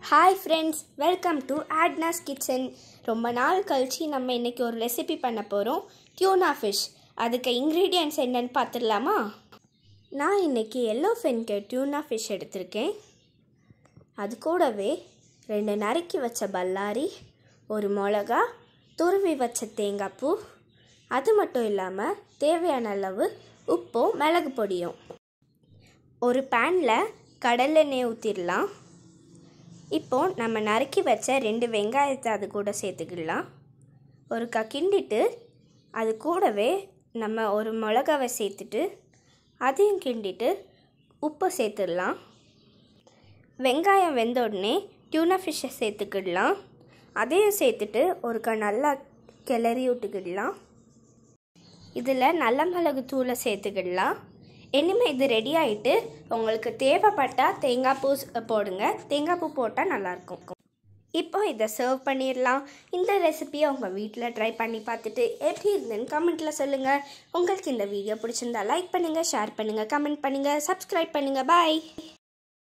hi friends welcome to ஆட்னாஸ் kitchen ரொம்ப நாள் கழிச்சு நம்ம இன்றைக்கி ஒரு ரெசிபி பண்ண போகிறோம் டியூனா ஃபிஷ் அதுக்கு இன்க்ரீடியன்ட்ஸ் என்னன்னு பார்த்துடலாமா நான் இன்றைக்கி எல்லோ ஃபென்கே டியூனா ஃபிஷ் எடுத்திருக்கேன் அது கூடவே ரெண்டு நறுக்கி வச்ச பல்லாரி ஒரு மிளகா துருவி வச்ச தேங்காய் பூ அது மட்டும் இல்லாமல் தேவையான அளவு உப்பும் மிளகு பொடியும் ஒரு பேனில் கடலெண்ணெய் ஊற்றிடலாம் இப்போ நம்ம நறுக்கி வச்ச ரெண்டு வெங்காயத்தை அது கூட சேர்த்துக்கிடலாம் ஒரு க கிண்டிட்டு அது கூடவே நம்ம ஒரு மிளகாவை சேர்த்துட்டு அதையும் கிண்டிட்டு உப்பு சேர்த்துடலாம் வெங்காயம் வெந்த உடனே டியூனா ஃபிஷ்ஷை சேர்த்துக்கிடலாம் அதையும் சேர்த்துட்டு ஒரு க நல்லா கிளறி விட்டுக்கிடலாம் இதில் நல்ல மிளகு தூளை சேர்த்துக்கிடலாம் இனிமேல் இது ரெடி ஆகிட்டு உங்களுக்கு தேவைப்பட்டால் தேங்காய் பூ ஸ்- போடுங்க தேங்காய் பூ போட்டால் நல்லாயிருக்கும் இப்போ இதை சர்வ் பண்ணிடலாம் இந்த ரெசிபியை உங்கள் வீட்டில் ட்ரை பண்ணி பார்த்துட்டு எப்படி இருந்துன்னு கமெண்ட்டில் சொல்லுங்கள் உங்களுக்கு இந்த வீடியோ பிடிச்சிருந்தா லைக் பண்ணுங்கள் ஷேர் பண்ணுங்கள் கமெண்ட் பண்ணுங்கள் சப்ஸ்கிரைப் பண்ணுங்கள் பாய்